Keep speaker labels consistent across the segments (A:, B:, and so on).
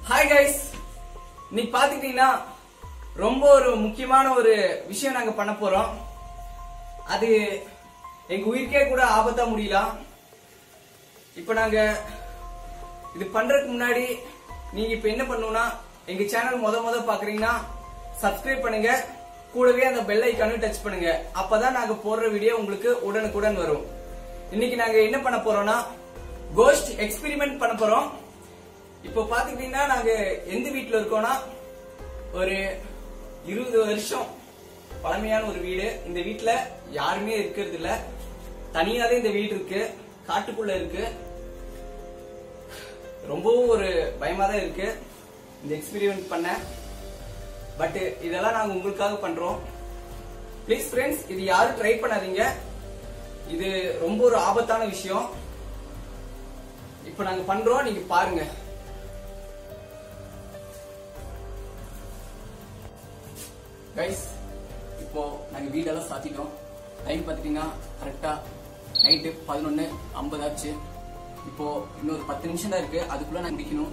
A: hi guys இன்னைக்கு பாத்துக்கிட்டீங்கன்னா ரொம்ப ஒரு முக்கியமான ஒரு விஷயம் நாங்க பண்ண போறோம் அது எங்க உயிருக்கே கூட ஆபத்தா முடியலாம் இப்ப நாங்க இது பண்றதுக்கு முன்னாடி நீங்க இப்ப என்ன பண்ணணும்னா எங்க சேனல் முத முத பாக்குறீங்கன்னா சப்ஸ்கிரைப் பண்ணுங்க கூடவே அந்த பெல் ஐக்கானும் டச் பண்ணுங்க அப்பதான் நாங்க போடுற வீடியோ உங்களுக்கு உடனுக்குடன் வரும் இன்னைக்கு நாங்க என்ன பண்ண போறோம்னா கோஸ்ட் எக்ஸ்பெரிமெண்ட் பண்ண போறோம் இப்போ பாத்துக்கிட்டீங்கன்னா நாங்க எந்த வீட்ல இருக்கோம்னா ஒரு இருபது வருஷம் பழமையான ஒரு வீடு இந்த வீட்ல யாருமே இருக்கிறது இல்ல தனியாவே இந்த வீடு இருக்கு காட்டுக்குள்ள இருக்கு ரொம்பவும் ஒரு பயமா தான் இருக்கு இந்த எக்ஸ்பெரிமெண்ட் பண்ண பட் இதெல்லாம் நாங்க உங்களுக்காக பண்றோம் ப்ளீஸ் ஃப்ரெண்ட்ஸ் இது யாரும் ட்ரை பண்ணாதீங்க இது ரொம்ப ஒரு ஆபத்தான விஷயம் இப்போ நாங்க பண்றோம் நீங்க பாருங்க கைஸ் இப்போ நாங்க வீடெல்லாம் சாத்திட்டோம் டைம் பார்த்துட்டீங்கன்னா கரெக்டா நைட்டு பதினொன்னு ஐம்பது ஆச்சு இப்போ இன்னொரு பத்து நிமிஷம் தான் இருக்கு அதுக்குள்ள நான் முடிக்கணும்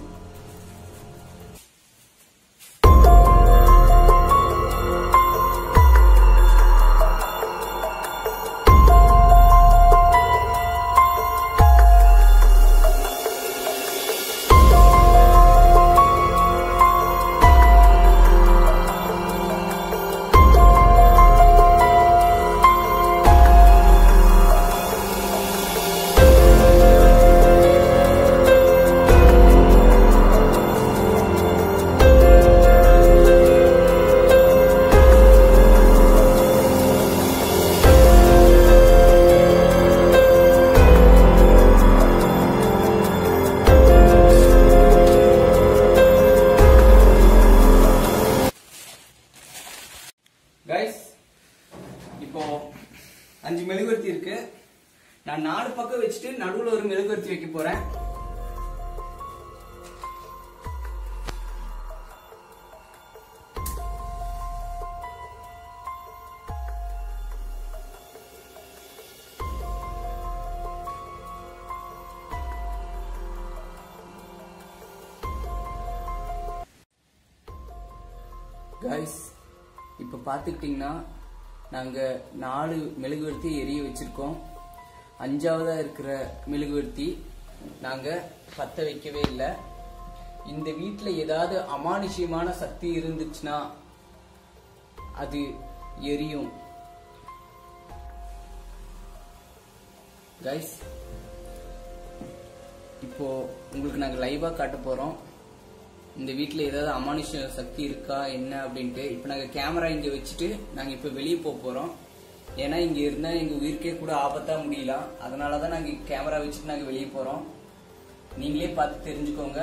A: கைஸ் இப்போ அஞ்சு மெழுகுவர்த்தி இருக்கு நான் நாலு பக்கம் வச்சுட்டு நடுவுல ஒரு மெழுகுவர்த்தி வைக்க போறேன் கைஸ் இப்போ பார்த்துக்கிட்டிங்கன்னா நாங்கள் நாலு மெழுகுவர்த்தி எரிய வச்சிருக்கோம் அஞ்சாவதா இருக்கிற மெழுகுவர்த்தி நாங்கள் பற்ற வைக்கவே இல்லை இந்த வீட்டில் ஏதாவது அமானுஷ்யமான சக்தி இருந்துச்சுன்னா அது எரியும் கைஸ் இப்போ உங்களுக்கு நாங்கள் லைவாக காட்ட போகிறோம் இந்த வீட்டில் ஏதாவது அமானுஷ சக்தி இருக்கா என்ன அப்படின்ட்டு இப்போ நாங்கள் கேமரா இங்கே வச்சுட்டு நாங்கள் இப்போ வெளியே போக போகிறோம் ஏன்னா இங்கே இருந்தால் எங்கள் உயிருக்கே கூட ஆபத்தாக முடியலாம் அதனால தான் நாங்கள் கேமரா வச்சுட்டு நாங்கள் வெளியே போகிறோம் நீங்களே பார்த்து தெரிஞ்சுக்கோங்க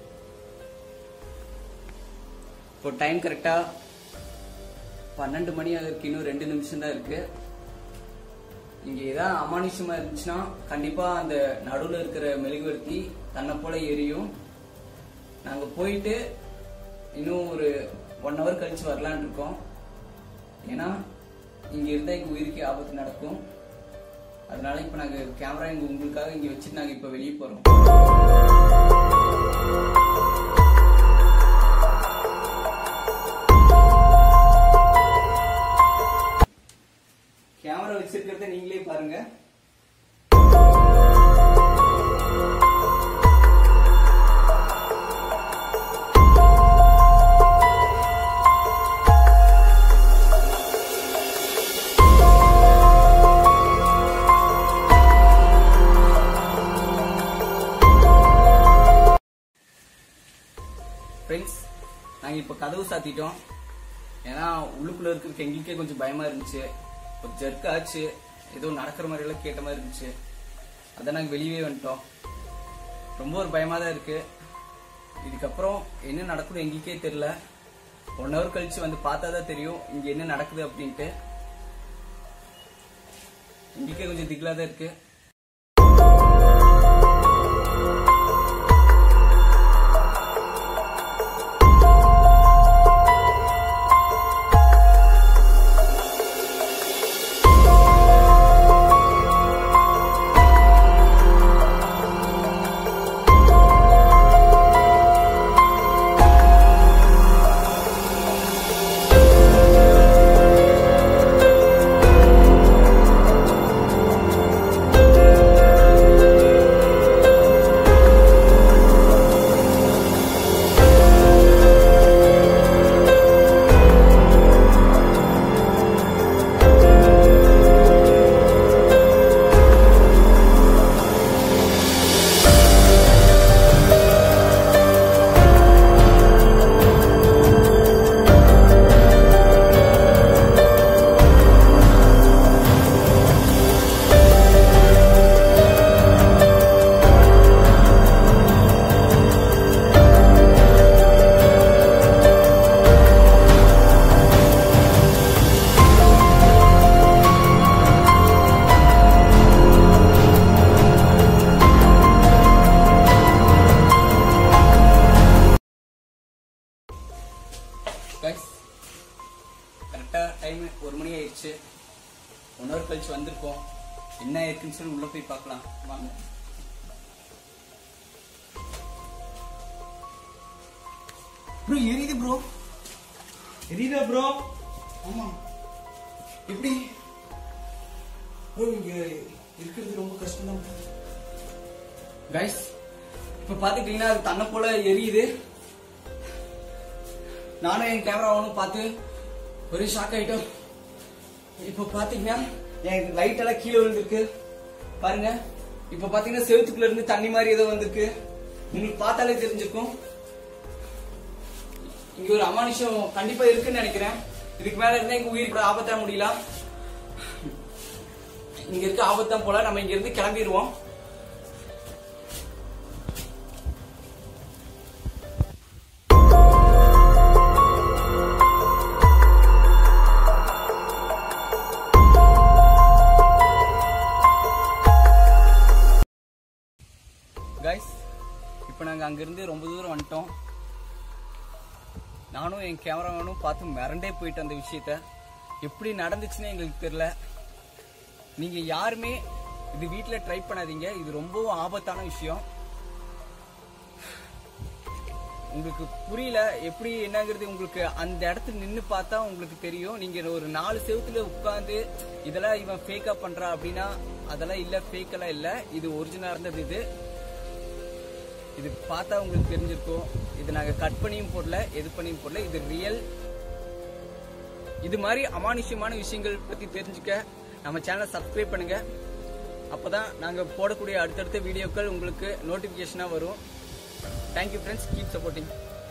A: இப்போ டைம் கரெக்டாக பன்னெண்டு மணி ஆகிறதுக்கு இன்னும் ரெண்டு நிமிஷம் தான் இருக்கு இங்க ஏதாவது அமானுஷமா இருந்துச்சுன்னா கண்டிப்பா அந்த நடுவுல இருக்கிற மெழுகுவர்த்தி தன்னை போல எரியும் நாங்க போயிட்டு இன்னும் ஒரு ஒன் ஹவர் கழிச்சு வரலான் இருக்கோம் ஏன்னா இங்க இருந்தா எங்க உயிருக்கு ஆபத்து நடக்கும் அதனால இப்ப நாங்க கேமரா இங்க உங்களுக்காக இங்க வச்சுட்டு நாங்க இப்ப வெளியே போறோம் கேமரா வச்சிருக்கிறத நீங்களே பாருங்க ஃப்ரெண்ட்ஸ் நாங்கள் இப்போ கதவு சாத்திட்டோம் ஏன்னா உள்ளுக்குள்ள இருக்கிறதுக்கு எங்களுக்கே கொஞ்சம் பயமா இருந்துச்சு ஒரு ஜர்க் ஆச்சு ஏதோ நடக்கிற மாதிரி எல்லாம் கேட்ட மாதிரி இருந்துச்சு அதான் நாங்கள் வெளியவே வந்துட்டோம் ரொம்ப ஒரு பயமா தான் இருக்கு இதுக்கப்புறம் என்ன நடக்குது எங்களுக்கே தெரியல ஒன் ஹவர் கழிச்சு வந்து பார்த்தா தான் தெரியும் இங்க என்ன நடக்குது அப்படின்ட்டு எங்களுக்கே கொஞ்சம் திகிலா தான் இருக்கு கைஸ் கரெக்டாக டைம் ஒரு மணி ஆயிடுச்சு ஒன் ஹவர் கழிச்சு வந்திருக்கோம் என்ன இருக்குன்னு சொல்லி உள்ள போய் பார்க்கலாம் வாங்க ப்ரோ எரியுது ப்ரோ எரியுதா ப்ரோ ஆமா எப்படி ப்ரோ இங்க இருக்கிறது ரொம்ப கஷ்டம் தான் கைஸ் இப்ப பாத்துக்கிட்டீங்கன்னா அது தன்னை போல எரியுது நானும் என் கேமராவும் பார்த்து ஒரே ஷாக் ஆயிட்டோம் இப்ப பாத்தீங்கன்னா என் லைட் எல்லாம் கீழே விழுந்திருக்கு பாருங்க இப்ப பாத்தீங்கன்னா செவுத்துக்குள்ள இருந்து தண்ணி மாதிரி ஏதோ வந்திருக்கு உங்களுக்கு பார்த்தாலே தெரிஞ்சிருக்கும் இங்க ஒரு அமானுஷம் கண்டிப்பா இருக்குன்னு நினைக்கிறேன் இதுக்கு மேல இருந்தா எங்க உயிர் கூட ஆபத்தா முடியல இங்க இருக்க ஆபத்தான் போல நம்ம இங்க இருந்து கிளம்பிடுவோம் கைஸ் இப்போ நாங்கள் அங்கேருந்து ரொம்ப தூரம் வந்துட்டோம் நானும் என் கேமராமேனும் பார்த்து மிரண்டே போயிட்டு அந்த விஷயத்த எப்படி நடந்துச்சுன்னு எங்களுக்கு தெரியல நீங்கள் யாருமே இது வீட்டில் ட்ரை பண்ணாதீங்க இது ரொம்பவும் ஆபத்தான விஷயம் உங்களுக்கு புரியல எப்படி என்னங்கிறது உங்களுக்கு அந்த இடத்துல நின்று பார்த்தா உங்களுக்கு தெரியும் நீங்க ஒரு நாலு செவத்துல உட்காந்து இதெல்லாம் இவன் ஃபேக்கா பண்றா அப்படின்னா அதெல்லாம் இல்ல ஃபேக்கெல்லாம் இல்ல இது ஒரிஜினலா இருந்தது இது இது பார்த்தா உங்களுக்கு தெரிஞ்சிருக்கும் இது நாங்க கட் பண்ணியும் போடல எது பண்ணியும் போடல இது ரியல் இது மாதிரி அமானுஷ்யமான விஷயங்கள் பத்தி தெரிஞ்சுக்க நம்ம சேனலை சப்ஸ்கிரைப் பண்ணுங்க அப்பதான் நாங்க போடக்கூடிய அடுத்தடுத்த வீடியோக்கள் உங்களுக்கு நோட்டிபிகேஷனா வரும் தேங்க்யூ ஃப்ரெண்ட்ஸ் கீப் சப்போர்ட்டிங்